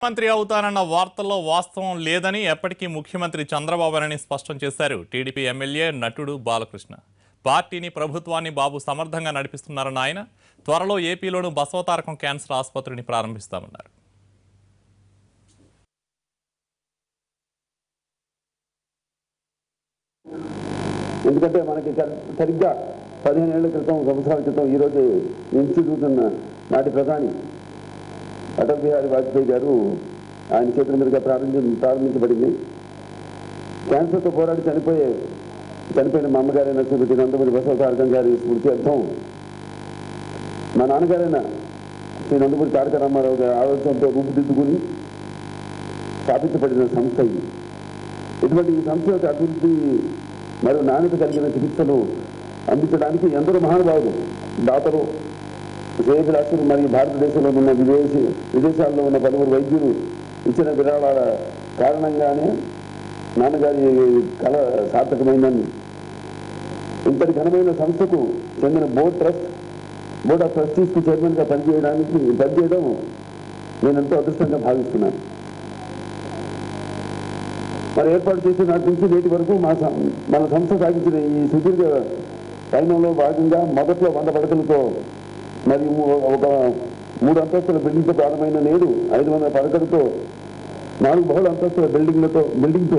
మంత్రి అవుతానన్న వార్తల్లో వాస్తవం లేదని ఎప్పటికీ ముఖ్యమంత్రి చంద్రబాబునని స్పష్టం చేశారు టీడీపీ ఎమ్మెల్యే నటుడు బాలకృష్ణ పార్టీని ప్రభుత్వాన్ని బాబు సమర్థంగా నడిపిస్తున్నారన్న ఆయన త్వరలో ఏపీలోను బసవతారకం క్యాన్సర్ ఆసుపత్రిని ప్రారంభిస్తామన్నారు ఎందుకంటే మనకి సరి- సరిగ్గా పదిహేను ఏళ్ల క్రితం సంవత్సరాల క్రితం ఈరోజు ఇన్స్టిట్యూట్ ఉన్న నాటి ప్రధాని అటల్ బిహారీ వాజ్పేయి గారు ఆయన చేతుల మీదుగా ప్రారంభి ప్రారంభించబడింది క్యాన్సర్తో పోరాడి చనిపోయే చనిపోయిన మా అమ్మగారైన శ్రీమతి నందమూరి బసవతారకం గారి స్మృతి అర్థం మా నాన్నగారైన శ్రీ నందమూరి తారక రామారావు గారి ఆలోచనతో రూపుదిద్దుకుని స్థాపించబడిన సంస్థ ఇది ఇటువంటి ఈ సంస్థ యొక్క అభివృద్ధి మరియు నాణ్యత కలిగిన చికిత్సలు అందించడానికి ఎందరో మహానుభావులు దాతలు శ్రేయభిలాషులు మరియు భారతదేశంలో ఉన్న విదేశీ విదేశాల్లో ఉన్న పలువురు వైద్యులు ఇచ్చిన విరాళాల కారణంగానే నాన్నగారి కళ సార్థకమైందని ఇంతటి ఘనమైన సంస్థకు చెందిన బోర్డ్ ట్రస్ట్ బోర్డ్ ఆఫ్ ట్రస్టీస్కి చైర్మన్గా పనిచేయడానికి పనిచేయడం నేను ఎంతో అదృష్టంగా భావిస్తున్నాను మరి ఏర్పాటు చేసిన నాటి నుంచి నేటి వరకు మా సం- మన సంస్థ సాగించిన ఈ సుదీర్ఘ పయనంలో భాగంగా మొదట్లో వంద పడకలతో మరియు మూ- ఒక మూడు అంతస్తుల బిల్డింగ్తో ప్రారంభమైన నేడు ఐదు వందల పడకలతో నాలుగు బహుళ అంతస్తుల బిల్డింగ్లతో బిల్డింగ్తో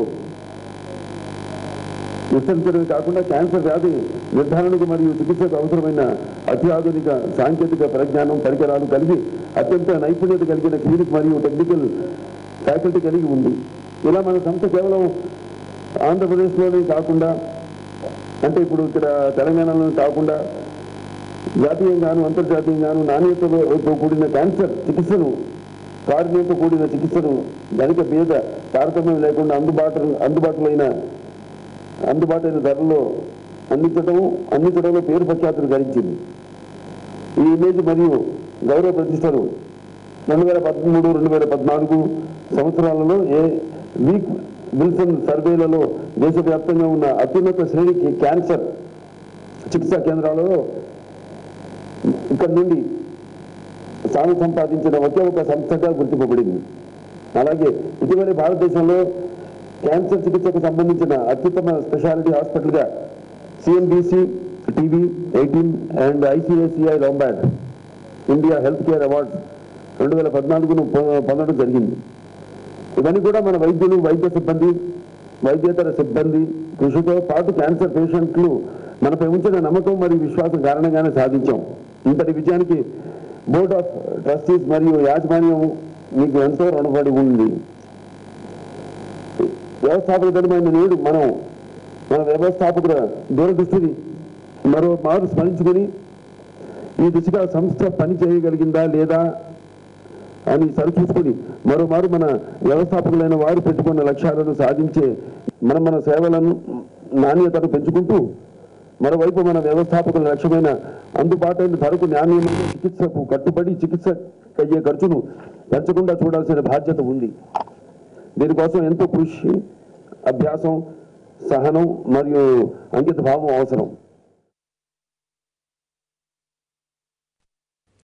విస్తరించడమే కాకుండా క్యాన్సర్ వ్యాధి నిర్ధారణకు మరియు చికిత్సకు అవసరమైన అత్యాధునిక సాంకేతిక పరిజ్ఞానం పరికరాలు కలిగి అత్యంత నైపుణ్యత కలిగిన క్లినిక్ మరియు టెక్నికల్ ఫ్యాకల్టీ కలిగి ఉంది ఇలా మన సంస్థ కేవలం ఆంధ్రప్రదేశ్లోనే కాకుండా అంటే ఇప్పుడు ఇక్కడ తెలంగాణలో కాకుండా జాతీయంగాను అంతర్జాతీయంగాను నాణ్యతతో కూడిన క్యాన్సర్ చికిత్సను కారుణ్యంతో కూడిన చికిత్సను ధనిక పేద తారతమ్యం లేకుండా అందుబాటు అందుబాటులో అయిన అందుబాటైన ధరల్లో అందించడం అందించడంలో పేరు ప్రఖ్యాతులు గడించింది ఈ ఇమేజ్ మరియు గౌరవ ప్రతిష్టలు రెండు వేల పదమూడు రెండు వేల పద్నాలుగు సంవత్సరాలలో ఏ వీక్ విల్సన్ సర్వేలలో దేశవ్యాప్తంగా ఉన్న అత్యున్నత శ్రేణికి క్యాన్సర్ చికిత్సా కేంద్రాలలో ఇక్కడ నుండి స్థానం సంపాదించిన ఒకే ఒక సంస్థగా గుర్తింపబడింది అలాగే ఇటీవల భారతదేశంలో క్యాన్సర్ చికిత్సకు సంబంధించిన అత్యుత్తమ స్పెషాలిటీ హాస్పిటల్గా CNBC TV eighteen and ICICI Lombard India health care awards రెండు వేల పద్నాలుగును పొ- పొందడం జరిగింది ఇవన్నీ కూడా మన వైద్యులు వైద్య సిబ్బంది వైద్యేతర సిబ్బంది కృషితో పాటు క్యాన్సర్ పేషెంట్లు మనపై ఉంచిన నమ్మకం మరియు విశ్వాసం కారణంగానే సాధించాం ఇంతటి విజయానికి బోర్డ్ ఆఫ్ ట్రస్టీస్ మరియు యాజమాన్యం మీకు ఎంతో రుణపడి ఉంది వ్యవస్థాపకమైన నేడు మనం మన వ్యవస్థాపకుల దూరదృష్టిని మరో మారు స్మరించుకుని ఈ దిశగా సంస్థ పని చేయగలిగిందా లేదా అని సరిచూసుకుని మరోమారు మన వ్యవస్థాపకులైన వారు పెట్టుకున్న లక్ష్యాలను సాధించే మనం మన సేవలను నాణ్యతను పెంచుకుంటూ మరోవైపు మన వ్యవస్థాపకుల లక్ష్యమైన అందుబాటైన ధరకు నాణ్యమైన చికిత్సకు కట్టుబడి చికిత్స అయ్యే ఖర్చును పెంచకుండా చూడాల్సిన బాధ్యత ఉంది దీనికోసం ఎంతో కృషి అభ్యాసం సహనం మరియు అంకిత భావం అవసరం